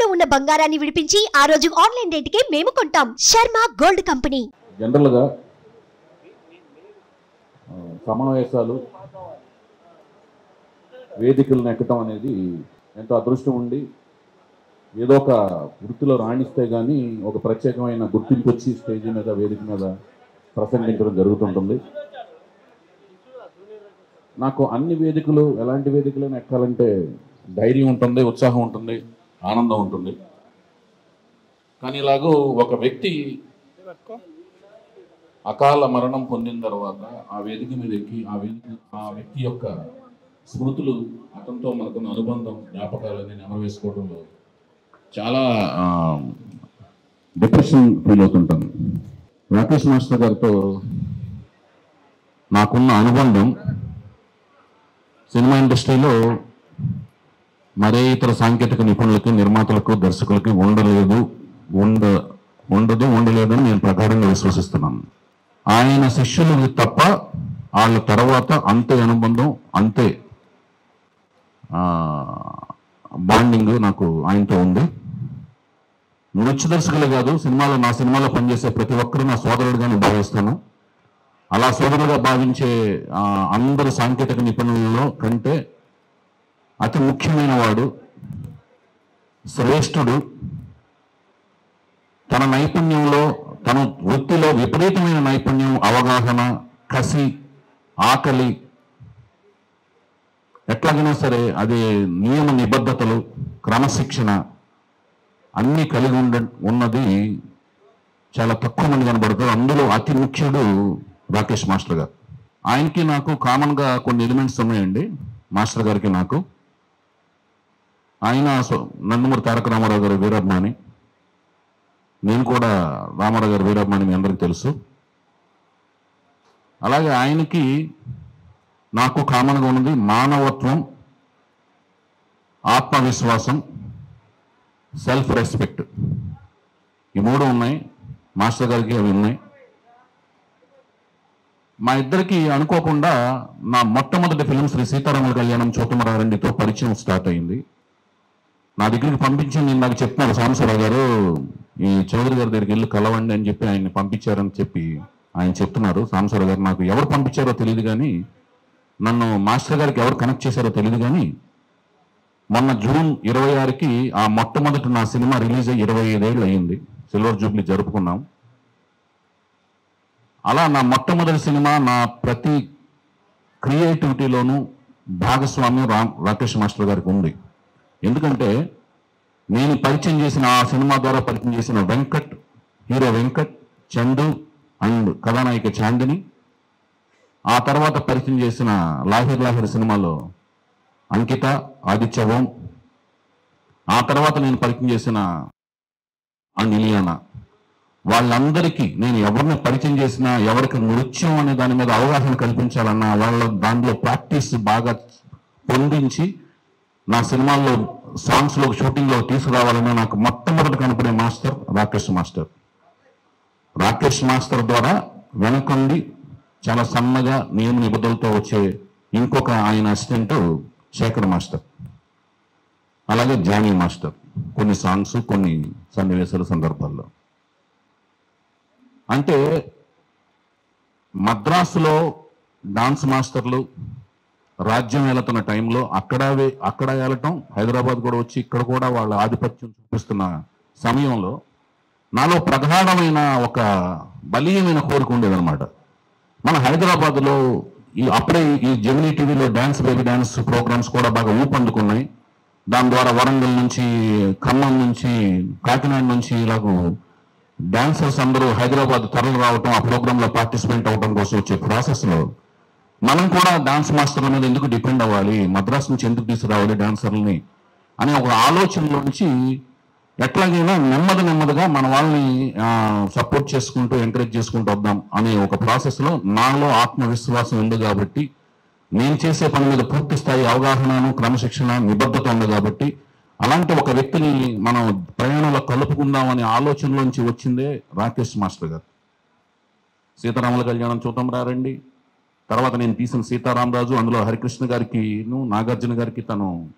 ఉన్న బంగారాన్ని విడిపించి ఆ రోజు ఆన్లైన్ రేటుకే మేము కొంటాం శర్మ గోల్డ్ కంపెనీ జనరల్గా ఆ, సమావేశాలు వేదికలను ఎక్కటం అనేది ఎంతో అదృష్టం ఉండి ఏదో ఒక వృత్తిలో రాణిస్తే కానీ ఒక ప్రత్యేకమైన గుర్తింపు వచ్చి స్టేజ్ మీద వేదిక మీద ప్రసంగించడం జరుగుతుంటుంది నాకు అన్ని వేదికలు ఎలాంటి వేదికలను ఎక్కాలంటే ధైర్యం ఉంటుంది ఉత్సాహం ఉంటుంది ఆనందం ఉంటుంది కానీ ఇలాగూ ఒక వ్యక్తి అకాల మరణం పొందిన తర్వాత ఆ వేదిక మీద ఎక్కి ఆ వేదిక ఆ వ్యక్తి యొక్క స్మృతులు అతనితో మనకున్న అనుబంధం జ్ఞాపకాలని నెమవేసుకోవడంలో చాలా డిప్రెషన్ ఫీల్ అవుతుంటాను రాకేష్ మాస్టర్ గారితో నాకున్న అనుబంధం సినిమా ఇండస్ట్రీలో మరే ఇతర సాంకేతిక నిపుణులకి నిర్మాతలకు దర్శకులకి ఉండలేదు ఉండ ఉండదు ఉండలేదని నేను ప్రగాఢంగా విశ్వసిస్తున్నాను ఆయన శిష్యులు తప్ప వాళ్ళ తర్వాత అంతే అనుబంధం అంతే బాండింగ్ నాకు ఆయనతో ఉంది నృత్య దర్శకులే కాదు సినిమాలో నా సినిమాలో పనిచేసే ప్రతి ఒక్కరు నా సోదరుడుగానే భావిస్తాను అలా సోదరుడుగా భావించే ఆ, అందరు సాంకేతిక నిపుణులలో కంటే అతి ముఖ్యమైన వాడు శ్రేష్ఠుడు తన నైపుణ్యంలో తన వృత్తిలో విపరీతమైన నైపుణ్యం అవగాహన కసి ఆకలి ఎట్లాగైనా సరే అది నియమ నిబద్ధతలు క్రమశిక్షణ అన్నీ కలిగి ఉండ ఉన్నది చాలా తక్కువ మంది కనబడతారు అందులో అతి ముఖ్యుడు రాకేష్ మాస్టర్ గారు ఆయనకి నాకు కామన్గా కొన్ని ఎలిమెంట్స్ ఉన్నాయండి మాస్టర్ గారికి నాకు ఆయన సో- నందమూరి తారక రామారావు గారి వీరాభిమాని నేను కూడా రామారావు గారి వీరాభిమాని మీ అందరికీ తెలుసు అలాగే ఆయనకి నాకు కామన్గా ఉన్నది మానవత్వం ఆత్మవిశ్వాసం సెల్ఫ్ రెస్పెక్ట్ ఈ మూడు ఉన్నాయి మాస్టర్ గారికి అవి ఉన్నాయి మా ఇద్దరికి అనుకోకుండా నా మొట్టమొదటి ఫిలిం శ్రీ సీతారాముల కళ్యాణం చోటుమరారెడ్డితో పరిచయం స్టార్ట్ అయింది నా దగ్గరికి పంపించి నేను నాకు చెప్తున్నారు సాంబశివరావు గారు ఈ చౌదరి గారి దగ్గరికి వెళ్ళి కలవండి అని చెప్పి ఆయన్ని పంపించారని చెప్పి ఆయన చెప్తున్నారు సాంబశివరావు గారు నాకు ఎవరు పంపించారో తెలియదు కానీ నన్ను మాస్టర్ గారికి ఎవరు కనెక్ట్ చేశారో తెలియదు కానీ మొన్న జూన్ ఇరవై ఆరుకి ఆ మొట్టమొదటి నా సినిమా రిలీజ్ అయ్యి ఇరవై ఐదేళ్ళు అయ్యింది సిల్వర్ జూబ్లీ జరుపుకున్నాం అలా నా మొట్టమొదటి సినిమా నా ప్రతి క్రియేటివిటీలోనూ భాగస్వామ్యం రామ్ రాకేష్ మాస్టర్ గారికి ఉంది ఎందుకంటే నేను పరిచయం చేసిన ఆ సినిమా ద్వారా పరిచయం చేసిన వెంకట్ హీరో వెంకట్ చందు అండ్ కథానాయిక చాందిని ఆ తర్వాత పరిచయం చేసిన లాహిర్ లాహిర్ సినిమాలో అంకిత ఆదిత్య ఓం ఆ తర్వాత నేను పరిచయం చేసిన అండ్ ఇలియానా వాళ్ళందరికీ నేను ఎవరిని పరిచయం చేసినా ఎవరికి నృత్యం అనే దాని మీద అవగాహన కల్పించాలన్నా వాళ్ళ దాంట్లో ప్రాక్టీస్ బాగా పొందించి నా సినిమాల్లో సాంగ్స్లో షూటింగ్లో తీసుకురావాలని నాకు మొట్టమొదటి కనపడే master Rakesh master Rakesh master ద్వారా వెనకండి చాలా సన్నగా నియమ నిబద్ధలతో వచ్చే ఇంకొక ఆయన అసిస్టెంట్ శేఖర్ మాస్టర్ అలాగే జానీ మాస్టర్ కొన్ని సాంగ్స్ కొన్ని సన్నివేశాల సందర్భాల్లో అంటే మద్రాసులో డాన్స్ మాస్టర్లు రాజ్యం వెళుతున్న టైంలో అక్కడ వే- అక్కడ వెళ్ళటం హైదరాబాద్ కూడా వచ్చి ఇక్కడ కూడా వాళ్ళ ఆధిపత్యం చూపిస్తున్న సమయంలో నాలో ప్రగాఢమైన ఒక బలీయమైన కోరిక ఉండేదన్నమాట మన హైదరాబాద్లో ఈ అప్పుడే ఈ జెమినీ టీవీలో డ్యాన్స్ బేబీ డ్యాన్స్ ప్రోగ్రామ్స్ కూడా బాగా ఊపందుకున్నాయి దాని ద్వారా వరంగల్ నుంచి ఖమ్మం నుంచి కాకినాడ నుంచి ఇలాగూ డాన్సర్స్ అందరూ హైదరాబాద్ తరలి రావటం ఆ ప్రోగ్రాంలో పార్టిసిపేట్ అవడం కోసం వచ్చే ప్రాసెస్లో మనం కూడా డాన్స్ మాస్టర్ల మీద ఎందుకు డిపెండ్ అవ్వాలి మద్రాస్ నుంచి ఎందుకు తీసుకురావాలి డాన్సర్లని అనే ఒక ఆలోచనలోంచి ఎట్లాగైనా నెమ్మది నెమ్మదిగా మన వాళ్ళని సపోర్ట్ చేసుకుంటూ ఎంకరేజ్ చేసుకుంటూ వద్దాం అనే ఒక ప్రాసెస్లో నాలో ఆత్మవిశ్వాసం ఉంది కాబట్టి నేను చేసే పని మీద పూర్తి స్థాయి అవగాహనను క్రమశిక్షణ నిబద్ధత ఉంది కాబట్టి అలాంటి ఒక వ్యక్తిని మనం ప్రయాణంలో కలుపుకుందాం అనే ఆలోచనలోంచి వచ్చిందే రాకేష్ మాస్టర్ గారు సీతారాముల కళ్యాణం చూద్దాం రారండి తర్వాత నేను తీసిన సీతారామరాజు అందులో హరికృష్ణ గారికి నాగార్జున గారికి తను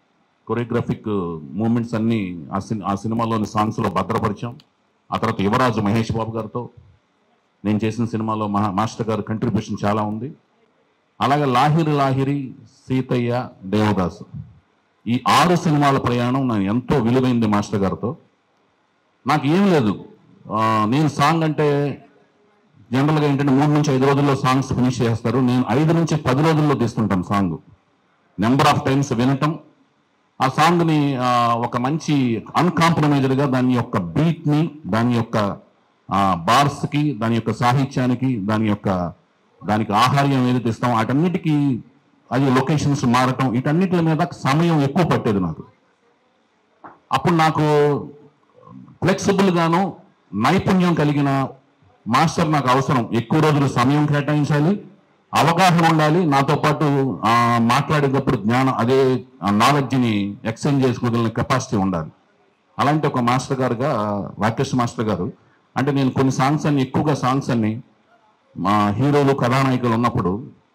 కొరియోగ్రఫిక్ మూమెంట్స్ అన్నీ ఆ సిని ఆ సినిమాలోని సాంగ్స్లో భద్రపరిచాం ఆ తర్వాత యువరాజు మహేష్ బాబు గారితో నేను చేసిన సినిమాలో మహా మాస్టర్ గారు కంట్రిబ్యూషన్ చాలా ఉంది అలాగే లాహిరి లాహిరి సీతయ్య దేవదాసు ఈ ఆరు సినిమాల ప్రయాణం నాకు ఎంతో విలువైంది మాస్టర్ గారితో నాకు ఏం లేదు ఆ, నేను సాంగ్ అంటే జనరల్గా ఏంటంటే మూడు నుంచి ఐదు రోజుల్లో సాంగ్స్ ఫినిష్ చేస్తారు నేను ఐదు నుంచి పది రోజుల్లో తీస్తుంటాను సాంగ్ నెంబర్ ఆఫ్ టైమ్స్ వినటం ఆ సాంగ్ని ఆ, ఒక మంచి అన్కాంప్రమైజ్డ్గా దాని యొక్క బీట్ని దాని యొక్క బార్స్కి దాని యొక్క సాహిత్యానికి దాని యొక్క దానికి ఆహార్యం ఏదైతే ఇస్తాం వాటన్నిటికీ అది లొకేషన్స్ మారటం వీటన్నిటి మీద సమయం ఎక్కువ పట్టేది నాకు అప్పుడు నాకు ఫ్లెక్సిబుల్ గాను నైపుణ్యం కలిగిన మాస్టర్ నాకు అవసరం ఎక్కువ రోజులు సమయం కేటాయించాలి అవగాహన ఉండాలి నాతో పాటు ఆ, మాట్లాడేటప్పుడు జ్ఞానం అదే నాలెడ్జ్ని ఎక్స్చేంజ్ చేసుకోగలిగిన కెపాసిటీ ఉండాలి అలాంటి ఒక మాస్టర్ గారుగా రాకేష్ మాస్టర్ గారు అంటే నేను కొన్ని సాంగ్స్ అన్ని ఎక్కువగా సాంగ్స్ అన్ని మా హీరోలు కథానాయకులు ఉన్నప్పుడు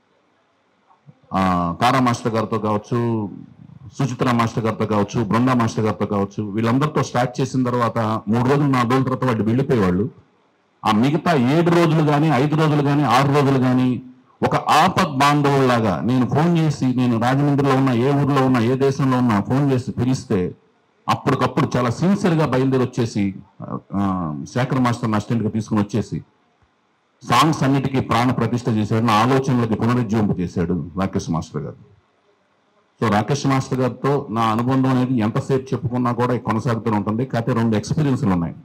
ఆ, తారా మాస్టర్ గారితో కావచ్చు సుచిత్ర మాస్టర్ గారితో కావచ్చు బృందా మాస్టర్ గారితో కావచ్చు వీళ్ళందరితో స్టార్ట్ చేసిన తర్వాత మూడు రోజులు నాలుగు రోజుల తర్వాత వాళ్ళు వెళ్ళిపోయేవాళ్ళు ఆ మిగతా ఏడు రోజులు కానీ ఐదు రోజులు కానీ ఆరు రోజులు కానీ ఒక ఆపద్ బాంధవుల్లాగా నేను ఫోన్ చేసి నేను రాజమండ్రిలో ఉన్న ఏ ఊర్లో ఉన్నా ఏ దేశంలో ఉన్నా ఫోన్ చేసి పిలిస్తే అప్పటికప్పుడు చాలా సిన్సియర్గా బయలుదేరి వచ్చేసి ఆ, శేఖర్ మాస్టర్ అసిస్టెంట్గా తీసుకుని వచ్చేసి సాంగ్స్ అన్నిటికీ ప్రాణ ప్రతిష్ఠ చేశాడు నా ఆలోచనలకి పునరుజ్జీవింప చేశాడు Rakesh master garu so Rakesh master గారితో నా అనుబంధం అనేది ఎంతసేపు చెప్పుకున్నా కూడా కొనసాగుతూనే ఉంటుంది కాకపోతే రెండు ఎక్స్పీరియన్స్లు ఉన్నాయి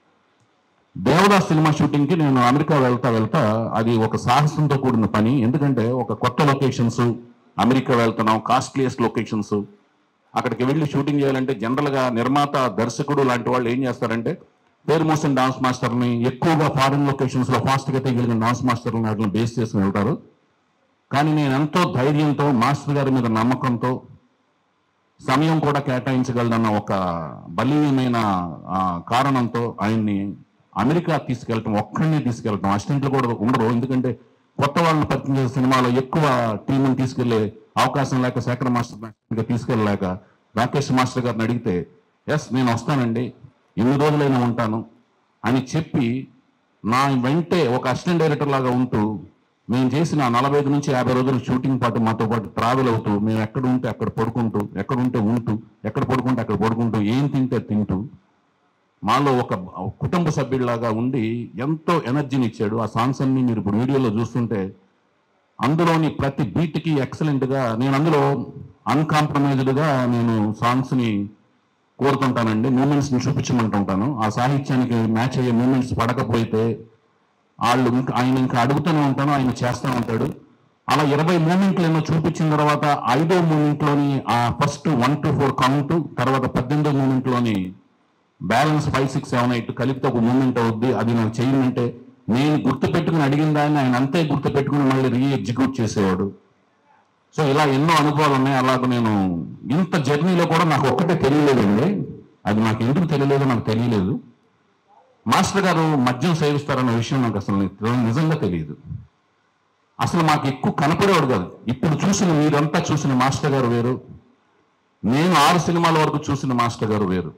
దేవదాస్ సినిమా షూటింగ్కి నేను అమెరికా వెళ్తా వెళ్తా అది ఒక సాహసంతో కూడిన పని ఎందుకంటే ఒక కొత్త లొకేషన్స్ అమెరికా వెళ్తున్నాం కాస్ట్లీయెస్ట్ లొకేషన్స్ అక్కడికి వెళ్ళి షూటింగ్ చేయాలంటే జనరల్గా నిర్మాత దర్శకుడు లాంటి వాళ్ళు ఏం చేస్తారంటే పేరు మోసిన డాన్స్ మాస్టర్ని ఎక్కువగా ఫారిన్ లొకేషన్స్ లో ఫాస్ట్ గా తీయగలిగిన డాన్స్ మాస్టర్లను వాటిని బేస్ చేసుకుని వెళ్తారు కానీ నేను ఎంతో ధైర్యంతో మాస్టర్ గారి మీద నమ్మకంతో సమయం కూడా కేటాయించగలదన్న ఒక బలీయమైన ఆ, కారణంతో ఆయన్ని అమెరికా తీసుకెళ్ళటం ఒక్కడిని తీసుకెళ్ళటం అసిస్టెంట్లు కూడా ఉండరు ఎందుకంటే కొత్త వాళ్ళని పరిచయం చేసే సినిమాలో ఎక్కువ టీంని తీసుకెళ్లే అవకాశం లేక శేఖర్ మాస్టర్ గా తీసుకెళ్ళలేక రాకేష్ మాస్టర్ గారిని అడిగితే ఎస్ నేను వస్తానండి ఎన్ని రోజులైనా ఉంటాను అని చెప్పి నా వెంటే ఒక అసిస్టెంట్ డైరెక్టర్ లాగా ఉంటూ మేము చేసిన నలభై ఐదు నుంచి యాభై రోజులు షూటింగ్ పాటు మాతో పాటు ట్రావెల్ అవుతూ మేము ఎక్కడ ఉంటే అక్కడ పడుకుంటూ ఎక్కడ ఉంటే ఉంటూ ఎక్కడ పడుకుంటే అక్కడ పడుకుంటూ ఏం తింటే తింటూ మాలో ఒక కుటుంబ సభ్యుడిలాగా ఉండి ఎంతో ఎనర్జీని ఇచ్చాడు ఆ సాంగ్స్ అన్ని మీరు ఇప్పుడు వీడియోలో చూస్తుంటే అందులోని ప్రతి బీట్కి ఎక్సలెంట్గా నేను అందులో అన్కాంప్రమైజ్డ్గా నేను సాంగ్స్ని కోరుతుంటానండి మూమెంట్స్ని చూపించమంటుంటాను ఆ సాహిత్యానికి మ్యాచ్ అయ్యే మూమెంట్స్ పడకపోతే వాళ్ళు ఇంకా ఆయన ఇంకా అడుగుతూనే ఉంటాను ఆయన చేస్తూ ఉంటాడు అలా ఇరవై మూమెంట్లు ఏమో చూపించిన తర్వాత ఐదో మూమెంట్లోని ఆ first one two four count తర్వాత పద్దెనిమిదో మూమెంట్లోని balance five six seven eight కలిపితే ఒక మూమెంట్ అవుద్ది అది నాకు చేయమంటే నేను గుర్తు పెట్టుకుని అడిగిన దాన్ని ఆయన అంతే గుర్తు పెట్టుకుని మళ్ళీ రీ ఎగ్జిక్యూట్ చేసేవాడు సో ఇలా ఎన్నో అనుభవాలు ఉన్నాయి అలాగ నేను ఇంత జర్నీలో కూడా నాకు ఒక్కటే తెలియలేదండి అది నాకు ఎందుకు తెలియలేదో నాకు తెలియలేదు మాస్టర్ గారు మద్యం సేవిస్తారన్న విషయం నాకు అసలు ని- నిజంగా తెలియదు అసలు మాకు ఎక్కువ కనపడేవాడు కాదు ఇప్పుడు చూసిన మీరంతా చూసిన మాస్టర్ గారు వేరు నేను ఆరు సినిమాల వరకు చూసిన మాస్టర్ గారు వేరు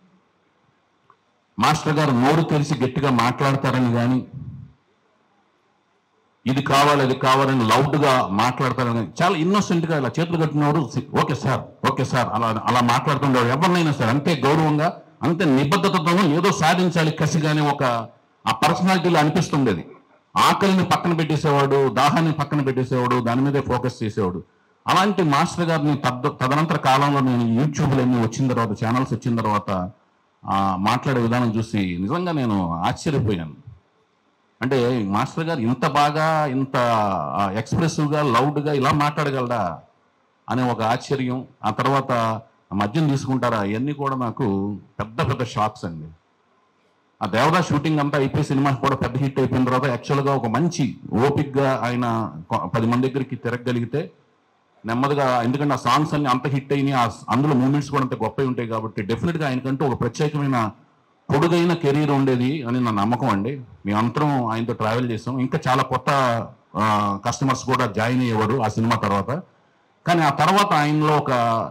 మాస్టర్ గారు నోరు తెరిచి గట్టిగా మాట్లాడతారని కానీ ఇది కావాలి అది కావాలని లౌడ్ గా మాట్లాడతారని కానీ చాలా ఇన్నోసెంట్ గా ఇలా చేతులు కట్టినవాడు ఓకే సార్ ఓకే సార్ అలా అలా మాట్లాడుతుండేవాడు ఎవరినైనా సార్ అంతే గౌరవంగా అంతే నిబద్ధతతో ఏదో సాధించాలి కసిగానే ఒక ఆ పర్సనాలిటీలో అనిపిస్తుండేది ఆకలిని పక్కన పెట్టేసేవాడు దాహాన్ని పక్కన పెట్టేసేవాడు దాని మీదే ఫోకస్ చేసేవాడు అలాంటి మాస్టర్ గారిని తద్ తదనంతర కాలంలో నేను యూట్యూబ్లో అన్ని వచ్చిన తర్వాత ఛానల్స్ వచ్చిన తర్వాత ఆ, మాట్లాడే విధానం చూసి నిజంగా నేను ఆశ్చర్యపోయాను అంటే మాస్టర్ గారు ఇంత బాగా ఇంత ఎక్స్ప్రెసివ్గా లౌడ్గా ఇలా మాట్లాడగలడా అనే ఒక ఆశ్చర్యం ఆ తర్వాత మద్యం తీసుకుంటారా ఇవన్నీ కూడా నాకు పెద్ద పెద్ద షాక్స్ అండి ఆ దేవదా షూటింగ్ అంతా అయిపోయి సినిమా కూడా పెద్ద హిట్ అయిపోయిన తర్వాత యాక్చువల్గా ఒక మంచి ఓపిక్గా ఆయన కొ- పది మంది దగ్గరికి తిరగగలిగితే నెమ్మదిగా ఎందుకంటే ఆ సాంగ్స్ అన్ని అంత హిట్ అయినాయి ఆ అందులో మూమెంట్స్ కూడా అంత గొప్పవి ఉంటాయి కాబట్టి డెఫినెట్గా ఆయనకంటూ ఒక ప్రత్యేకమైన పొడుగైన కెరీర్ ఉండేది అని నా నమ్మకం అండి మేము అందరం ఆయనతో ట్రావెల్ చేసాం ఇంకా చాలా కొత్త కస్టమర్స్ కూడా జాయిన్ అయ్యేవారు ఆ సినిమా తర్వాత కానీ ఆ తర్వాత ఆయనలో ఒక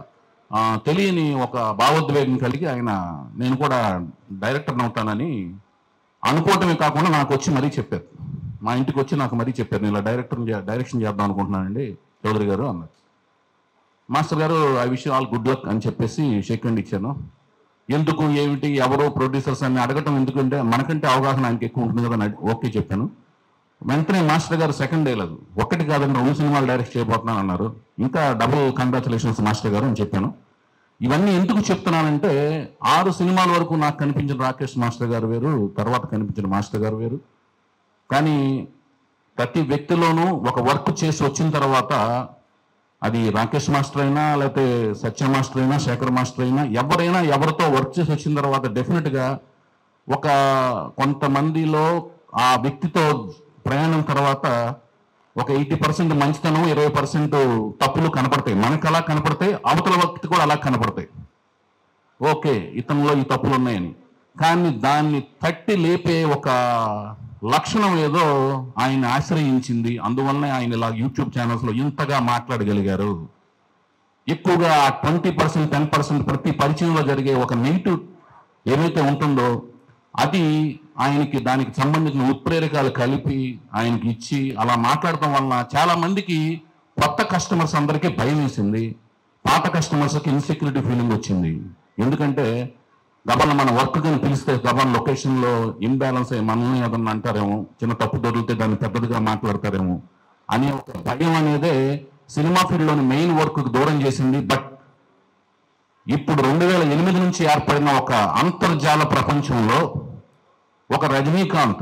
ఆ, తెలియని ఒక భావోద్వేగం కలిగి ఆయన నేను కూడా డైరెక్టర్ అవుతానని అనుకోవటమే కాకుండా నాకు వచ్చి మరీ చెప్పారు మా ఇంటికి వచ్చి నాకు మరీ చెప్పారు నేను ఇలా డైరెక్టర్ డైరెక్షన్ చేద్దాం అనుకుంటున్నానండి చౌదరి గారు అన్నారు master garu I wish all good luck అని చెప్పేసి షేక్ హ్యాండ్ ఇచ్చాను ఎందుకు ఏమిటి ఎవరు ప్రొడ్యూసర్స్ అని అడగటం ఎందుకంటే మనకంటే అవగాహన ఆయనకి ఎక్కువ ఉంటుంది కదా అని ఓకే చెప్పాను వెంటనే మాస్టర్ గారు సెకండ్ డే లేదు ఒక్కటి కాదండి రెండు సినిమాలు డైరెక్ట్ చేయబోతున్నాను అన్నారు ఇంకా డబుల్ కంగ్రాచులేషన్స్ మాస్టర్ గారు అని చెప్పాను ఇవన్నీ ఎందుకు చెప్తున్నానంటే ఆరు సినిమాల వరకు నాకు కనిపించిన రాకేష్ మాస్టర్ గారు వేరు తర్వాత కనిపించిన మాస్టర్ గారు వేరు కానీ ప్రతి వ్యక్తిలోనూ ఒక వర్క్ చేసి వచ్చిన తర్వాత అది రాకేష్ మాస్టర్ అయినా లేకపోతే సత్య మాస్టర్ అయినా శేఖర్ మాస్టర్ అయినా ఎవరైనా ఎవరితో వర్క్ చేసి వచ్చిన తర్వాత డెఫినెట్గా ఒక కొంతమందిలో ఆ వ్యక్తితో ప్రయాణం తర్వాత ఒక ఎయిటీ పర్సెంట్ మంచితనం ఇరవై పర్సెంట్ తప్పులు కనపడతాయి మనకు అలా కనపడతాయి అవతల వ్యక్తి కూడా అలా కనపడతాయి ఓకే ఇతనిలో ఈ తప్పులు ఉన్నాయని కానీ దాన్ని తట్టి లేపే ఒక లక్షణం ఏదో ఆయన ఆశ్రయించింది అందువల్లనే ఆయన ఇలా యూట్యూబ్ ఛానల్స్ లో ఇంతగా మాట్లాడగలిగారు ఎక్కువగా ట్వంటీ పర్సెంట్ టెన్ పర్సెంట్ ప్రతి పరిచయంలో జరిగే ఒక నెగిటివ్ ఏమైతే ఉంటుందో అది ఆయనకి దానికి సంబంధించిన ఉత్ప్రేరకాలు కలిపి ఆయనకి ఇచ్చి అలా మాట్లాడటం వలన చాలా మందికి కొత్త కస్టమర్స్ అందరికీ భయం వేసింది పాత కస్టమర్స్కి ఇన్సెక్యూరిటీ ఫీలింగ్ వచ్చింది ఎందుకంటే గబన్ మన వర్క్ కానీ పిలిస్తే గబన్ లొకేషన్లో ఇంబ్యాలెన్స్ అయ్యి మనల్ని ఏదన్నా అంటారేమో చిన్న తప్పు దొరికితే దాన్ని పెద్దదిగా మాట్లాడతారేమో అనే ఒక భయం అనేదే సినిమా ఫీల్డ్లోని మెయిన్ వర్క్ దూరం చేసింది బట్ ఇప్పుడు రెండు వేల ఎనిమిది నుంచి ఏర్పడిన ఒక అంతర్జాల ప్రపంచంలో ఒక రజనీకాంత్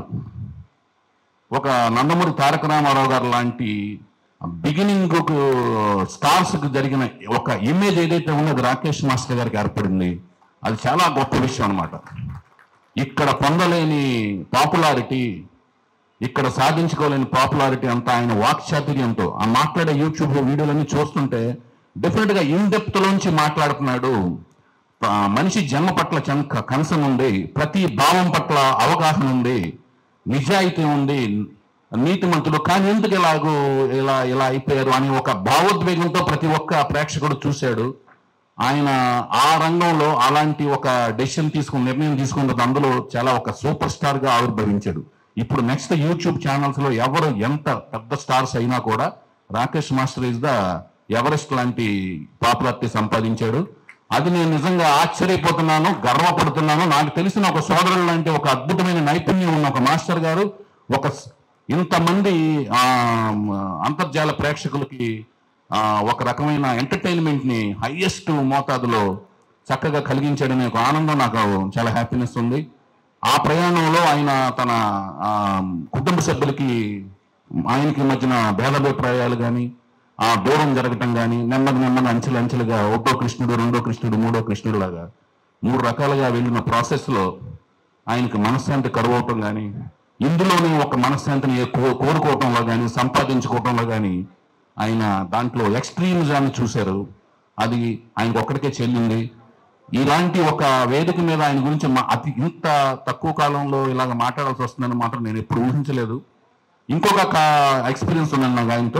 ఒక నందమూరి తారక రామారావు గారు లాంటి బిగినింగ్ స్టార్స్ కు జరిగిన ఒక ఇమేజ్ ఏదైతే ఉందో అది రాకేష్ మాస్టర్ గారికి ఏర్పడింది అది చాలా గొప్ప విషయం అన్నమాట ఇక్కడ పొందలేని పాపులారిటీ ఇక్కడ సాధించుకోలేని పాపులారిటీ అంతా ఆయన వాక్చాతుర్యంతో ఆ మాట్లాడే యూట్యూబ్ వీడియోలన్నీ చూస్తుంటే డెఫినెట్ గా ఇన్ డెప్త్ లోంచి మాట్లాడుతున్నాడు ఆ, మనిషి జన్మ పట్ల చంక కనసం ఉంది ప్రతి భావం పట్ల అవగాహన ఉంది నిజాయితీ ఉంది నీతిమంతుడు కానీ ఎందుకు ఇలాగూ ఇలా ఇలా అయిపోయారు అని ఒక భావోద్వేగంతో ప్రతి ఒక్క ప్రేక్షకుడు చూశాడు ఆయన ఆ రంగంలో అలాంటి ఒక డెసిషన్ తీసుకుని నిర్ణయం తీసుకున్న తర్వాత అందులో చాలా ఒక సూపర్ స్టార్ గా ఆవిర్భవించాడు ఇప్పుడు నెక్స్ట్ యూట్యూబ్ ఛానల్స్ లో ఎవరు ఎంత పెద్ద స్టార్స్ అయినా కూడా Rakesh master is the Everest లాంటి పాపులారిటీ సంపాదించాడు అది నేను నిజంగా ఆశ్చర్యపోతున్నాను గర్వపడుతున్నాను నాకు తెలిసిన ఒక సోదరుడు లాంటి ఒక అద్భుతమైన నైపుణ్యం ఉన్న ఒక మాస్టర్ గారు ఒక స్- ఇంతమంది ఆ, అంతర్జాల ప్రేక్షకులకి ఆ, ఒక రకమైన ఎంటర్టైన్మెంట్ ని హైయెస్ట్ మోతాదులో చక్కగా కలిగించాడనే ఒక ఆనందం నాకు చాలా హ్యాపీనెస్ ఉంది ఆ ప్రయాణంలో ఆయన తన ఆ, కుటుంబ సభ్యులకి ఆయనకి మధ్యన భేదాభిప్రాయాలు కానీ ఆ దూరం జరగటం కానీ నెమ్మది నెమ్మది అంచెలు అంచెలుగా ఒకటో కృష్ణుడు రెండో కృష్ణుడు మూడో కృష్ణుడు లాగా మూడు రకాలుగా వెళ్ళిన ప్రాసెస్ లో ఆయనకి మనశ్శాంతి కరువవటం కానీ ఇందులోనే ఒక మనశ్శాంతిని ఎక్కువ కోరుకోవటంలో కానీ సంపాదించుకోవటంలో కానీ ఆయన దాంట్లో ఎక్స్ట్రీమిజాన్ని చూశారు అది ఆయనకు ఒక్కడికే చెల్లింది ఇలాంటి ఒక వేదిక మీద ఆయన గురించి మా- అతి ఇంత తక్కువ కాలంలో ఇలాగ మాట్లాడాల్సి వస్తుందని మాత్రం నేను ఎప్పుడు ఊహించలేదు ఇంకొక ఎక్స్పీరియన్స్ ఉన్నాను నాకు ఆయనతో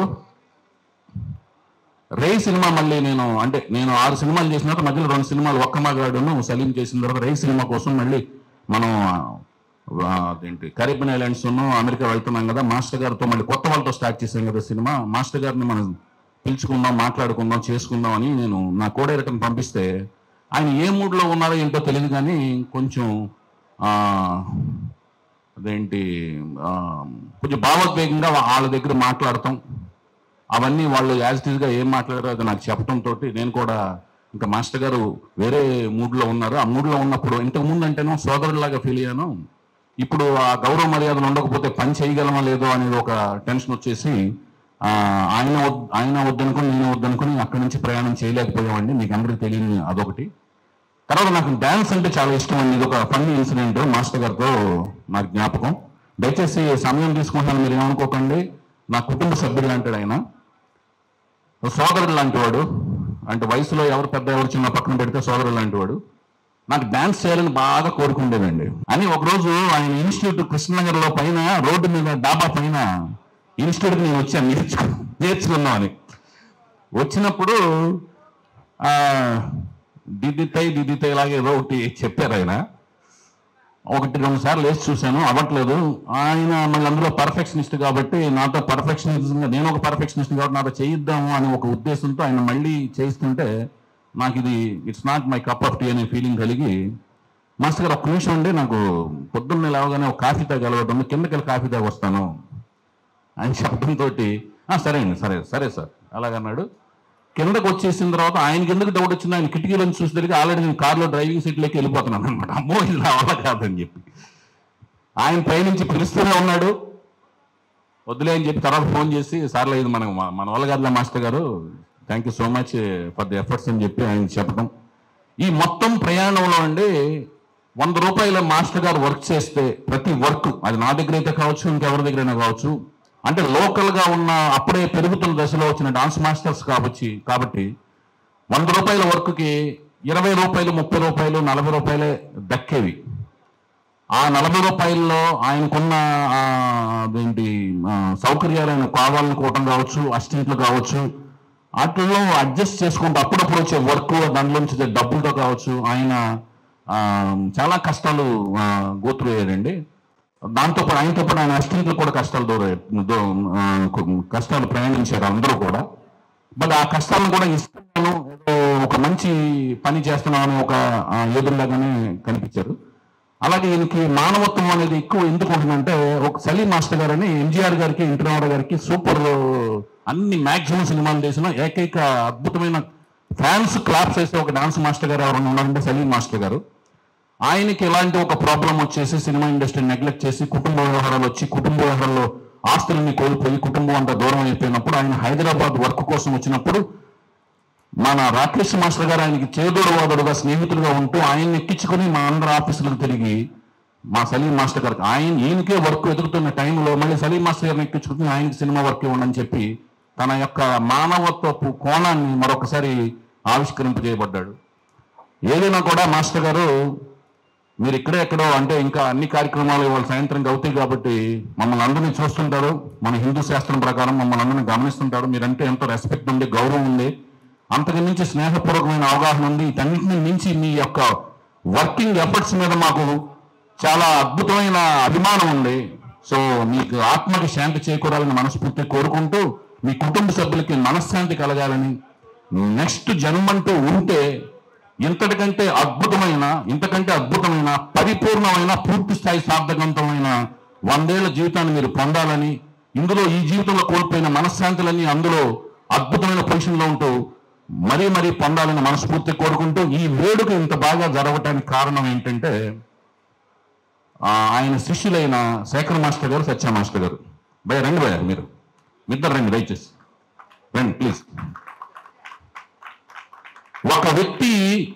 రే సినిమా మళ్ళీ నేను అంటే నేను ఆరు సినిమాలు చేసిన తర్వాత మధ్యలో రెండు సినిమాలు ఒక్క మగాడును సలీం చేసిన తర్వాత రే సినిమా కోసం మళ్ళీ మనం ఆ, అదేంటి కరీబియన్ ఐలాండ్స్ అమెరికా వెళ్తున్నాం కదా మాస్టర్ గారితో మళ్ళీ కొత్త వాళ్ళతో స్టార్ట్ చేశాం కదా సినిమా మాస్టర్ గారిని మనం పిలుచుకుందాం మాట్లాడుకుందాం చేసుకుందాం అని నేను నా కో డైరెక్టర్ని పంపిస్తే ఆయన ఏ మూడ్లో ఉన్నారో ఏంటో తెలియదు కానీ కొంచెం ఆ, అదేంటి ఆ, కొంచెం భావోద్వేగంగా వాళ్ళ దగ్గర మాట్లాడటం అవన్నీ వాళ్ళు యాజ్ ఇట్ గా ఏం మాట్లాడారో అది నాకు చెప్పడం తోటి నేను కూడా ఇంకా మాస్టర్ గారు వేరే మూడ్లో ఉన్నారు ఆ మూడ్లో ఉన్నప్పుడు ఇంతకు ముందు అంటేనో సోదరులాగా ఫీల్ అయ్యాను ఇప్పుడు ఆ గౌరవ మర్యాదలు ఉండకపోతే పని చేయగలమా లేదో అనేది ఒక టెన్షన్ వచ్చేసి ఆ, ఆయన వద్- ఆయన వద్దనుకుని నేను వద్దనుకుని అక్కడి నుంచి ప్రయాణం చేయలేకపోయామండి మీకు అందరికీ తెలియని అదొకటి తర్వాత నాకు డాన్స్ అంటే చాలా ఇష్టం అండి ఇది ఒక ఫన్నీ ఇన్సిడెంట్ మాస్టర్ గారితో నాకు జ్ఞాపకం దయచేసి సమయం తీసుకుంటాను మీరు ఏమనుకోకండి నా కుటుంబ సభ్యుడు లాంటాడు ఆయన ఓ సోదరుడు లాంటి వాడు అంటే వయసులో ఎవరు పెద్ద ఎవరు చిన్న పక్కన పెడితే సోదరుడు లాంటి వాడు నాకు డాన్స్ చేయాలని బాగా కోరుకుండేదండి అని ఒకరోజు ఆయన ఇన్స్టిట్యూట్ కృష్ణనగర్ లో పైన రోడ్డు మీద డాబా పైన ఇన్స్టిట్యూట్ నేను వచ్చాను నేర్చుకు నేర్చుకున్నామని వచ్చినప్పుడు ఆ, దిద్దితాయి దిద్దితాయి ఇలాగే ఏదో ఒకటి చెప్పారు ఆయన ఒకటి రెండు సార్లు వేసి చూశాను అవ్వట్లేదు ఆయన మళ్ళీ అందులో పర్ఫెక్షనిస్ట్ కాబట్టి నాతో పర్ఫెక్షనిజం నేను ఒక పర్ఫెక్షనిస్ట్ కాబట్టి నాతో చేయిద్దాము అనే ఒక ఉద్దేశంతో ఆయన మళ్ళీ చేయిస్తుంటే నాకు ఇది it's not my cup of tea అనే ఫీలింగ్ కలిగి మాస్టర్ గారు ఒక్క నిమిషం ఉండి నాకు పొద్దున్నే లేవగానే ఒక కాఫీ తాగలవద్దాము కిందకి వెళ్ళి కాఫీ తాగి వస్తాను ఆయన చెప్పడంతో సరే అండి సరే సరే సార్ అలాగన్నాడు కిందకు వచ్చేసిన తర్వాత ఆయనకి ఎందుకు డౌట్ వచ్చింది ఆయన కిటికీలను చూసేసరికి ఆల్రెడీ నేను కార్లో డ్రైవింగ్ సీట్లోకి వెళ్ళిపోతున్నాను అనమాట అమ్మో ఇది నా వల్ల కాదని చెప్పి ఆయన పైనుంచి పిలుస్తూనే ఉన్నాడు వద్దులే అని చెప్పి తర్వాత ఫోన్ చేసి సార్లో ఇది మనం మన వల్ల కాదులే master garu thank you so much for the efforts అని చెప్పి ఆయన చెప్పడం ఈ మొత్తం ప్రయాణంలో అండి వంద రూపాయల మాస్టర్ గారు వర్క్ చేస్తే ప్రతి వర్క్ అది నా దగ్గర అయితే కావచ్చు ఇంకెవరి దగ్గరైనా కావచ్చు అంటే లోకల్ గా ఉన్న అప్పుడే పెరుగుతున్న దశలో వచ్చిన డాన్స్ మాస్టర్స్ కాబట్టి కాబట్టి వంద రూపాయల వర్క్ కి ఇరవై రూపాయలు ముప్పై రూపాయలు నలభై రూపాయలే దక్కేవి ఆ నలభై రూపాయల్లో ఆయనకున్న ఆ, అదేంటి ఆ, సౌకర్యాలు ఆయన కావాలనుకోవటం కావచ్చు అసిస్టెంట్లు కావచ్చు వాటిల్లో అడ్జస్ట్ చేసుకుంటూ అప్పుడప్పుడు వచ్చే వర్క్ దాంట్లోంచి వచ్చే డబ్బులతో కావచ్చు ఆయన ఆ, చాలా కష్టాలు గోత్రు అయ్యాడండి దాంతో పాటు ఆయనతో పాటు ఆయన అసిస్టెంట్లు కూడా కష్టాలు దూర దో- ఆ, కష్టాలు ప్రయాణించారు అందరూ కూడా బట్ ఆ కష్టాలను కూడా ఇస్తున్నాను ఏదో ఒక మంచి పని చేస్తున్నాను అని ఒక ఆ, ఎదురులాగానే కనిపించారు అలాగే ఈయనకి మానవత్వం అనేది ఎక్కువ ఎందుకు ఉంటుందంటే ఒక సలీం మాస్టర్ గారని ఎన్జిఆర్ గారికి ఇంటర్నాడ్ గారికి సూపర్ అన్ని మ్యాక్సిమం సినిమాలు చేసిన ఏకైక అద్భుతమైన ఫ్యాన్స్ క్లాప్స్ వేసే ఒక డాన్స్ మాస్టర్ గారు ఎవరైనా ఉన్నారంటే సలీం మాస్టర్ గారు ఆయనకి ఇలాంటి ఒక ప్రాబ్లం వచ్చేసి సినిమా ఇండస్ట్రీ నెగ్లెక్ట్ చేసి కుటుంబ వ్యవహారాలు వచ్చి కుటుంబ వ్యవహారాల్లో ఆస్తులని కోల్పోయి కుటుంబం అంతా దూరం అయిపోయినప్పుడు ఆయన హైదరాబాద్ వర్క్ కోసం వచ్చినప్పుడు మన రాకేష్ మాస్టర్ గారు ఆయనకి చేదోడు వాదుడుగా స్నేహితుడుగా ఉంటూ ఆయన్ని ఎక్కించుకుని మా అందరి ఆఫీసులకు తిరిగి మా సలీం మాస్టర్ గారికి ఆయన ఈయనకే వర్క్ వెతుకుతున్న టైంలో మళ్ళీ సలీం మాస్టర్ గారిని ఎక్కించుకుని ఆయనకి సినిమా వర్క్ ఇవ్వండి చెప్పి తన యొక్క మానవత్వపు కోణాన్ని మరొకసారి ఆవిష్కరింపజేయబడ్డాడు ఏదైనా కూడా మాస్టర్ గారు మీరు ఇక్కడే ఎక్కడో అంటే ఇంకా అన్ని కార్యక్రమాలు ఇవాళ సాయంత్రం అవుతాయి కాబట్టి మమ్మల్ని అందరినీ చూస్తుంటారు మన హిందూ శాస్త్రం ప్రకారం మమ్మల్ని అందరినీ గమనిస్తుంటారు మీరంటే ఎంతో రెస్పెక్ట్ ఉంది గౌరవం ఉంది అంతకు మించి స్నేహపూర్వకమైన అవగాహన ఉంది వీటన్నిటిని మించి మీ యొక్క వర్కింగ్ ఎఫర్ట్స్ మీద మాకు చాలా అద్భుతమైన అభిమానం ఉంది సో మీకు ఆత్మకి శాంతి చేకూరాలని మనస్ఫూర్తి కోరుకుంటూ మీ కుటుంబ సభ్యులకి మనశ్శాంతి కలగాలని నెక్స్ట్ జన్మంటూ ఉంటే ఇంతటికంటే అద్భుతమైన ఇంతకంటే అద్భుతమైన పరిపూర్ణమైన పూర్తి స్థాయి సార్థకంతమైన వందేళ్ల జీవితాన్ని మీరు పొందాలని ఇందులో ఈ జీవితంలో కోల్పోయిన మనశ్శాంతులన్నీ అందులో అద్భుతమైన పొజిషన్లో ఉంటూ మరీ మరీ పొందాలని మనస్ఫూర్తి కోరుకుంటూ ఈ వేడుక ఇంత బాగా జరగటానికి కారణం ఏంటంటే ఆ, ఆయన శిష్యులైన శేఖర్ మాస్టర్ గారు సత్య మాస్టర్ గారు భయ రండి భయ మీరు మిద్దరు రండి దయచేసి రండి ప్లీజ్ ఒక వ్యక్తి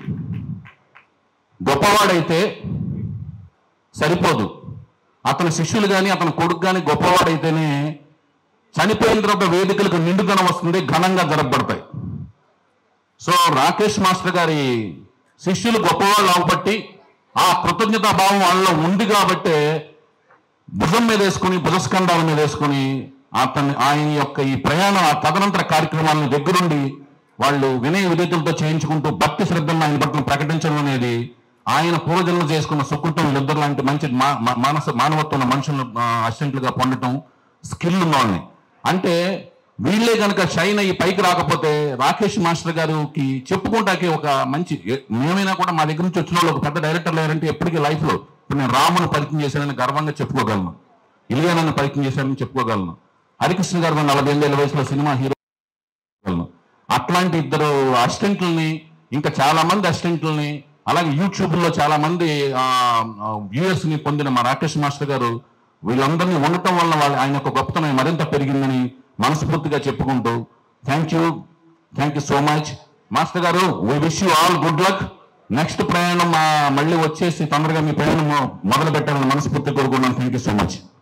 గొప్పవాడైతే సరిపోదు అతని శిష్యులు కానీ అతని కొడుకు కానీ గొప్పవాడైతేనే చనిపోయిన తర్వాత వేదికలకు నిండుదనం వస్తుంది ఘనంగా జరపబడతాయి సో రాకేష్ మాస్టర్ గారి శిష్యులు గొప్పవాళ్ళు అవబట్టి ఆ కృతజ్ఞతా భావం వాళ్ళలో ఉంది కాబట్టే భుజం మీద వేసుకుని భుజస్కంధాల మీద వేసుకుని అతని ఆయన యొక్క ఈ ప్రయాణ ఆ తదనంతర కార్యక్రమాలను దగ్గరుండి వాళ్ళు వినయ విధేతలతో చేయించుకుంటూ భక్తి శ్రద్ధలను ఆయన పట్ల ప్రకటించడం అనేది ఆయన పూర్వజన్మలు చేసుకున్న సుకృతం ఇద్దరు లాంటి మంచి మా- మా- మానస మానవత్వం ఉన్న మనుషులను అసిస్టెంట్లుగా పొందటం స్కిల్ ఉన్న వాళ్ళని అంటే వీళ్ళే కనుక షైన్ అయ్యి పైకి రాకపోతే రాకేష్ మాస్టర్ గారికి చెప్పుకుంటాకే ఒక మంచి ఏ- మేమైనా కూడా మా దగ్గర నుంచి వచ్చిన వాళ్ళు ఒక పెద్ద డైరెక్టర్ లేరంటే ఎప్పటికీ లైఫ్ లో ఇప్పుడు నేను రాముని పరిచయం చేశానని గర్వంగా చెప్పుకోగలను ఇలియానని పరిచయం చేశానని చెప్పుకోగలను హరికృష్ణ గారు మన నలభై ఎనిమిదేళ్ళ వయసులో సినిమా హీరో చేయగలను. అట్లాంటి ఇద్దరు అసిస్టెంట్లని ఇంకా చాలా మంది అసిస్టెంట్లని అలాగే యూట్యూబ్ లో చాలా మంది వ్యూయర్స్ ని పొందిన మా రాకేష్ మాస్టర్ గారు వీళ్ళందరినీ ఉండటం వల్ల వాళ్ళ ఆయన యొక్క గొప్పతనం మరింత పెరిగిందని మనస్ఫూర్తిగా చెప్పుకుంటూ thank you thank you so much master garu we wish you all good luck next ప్రయాణం ఆ, మళ్ళీ వచ్చేసి తొందరగా మీ ప్రయాణం మొదలు పెట్టాలని మనస్ఫూర్తి కోరుకున్నాను థ్యాంక్ యూ సో మచ్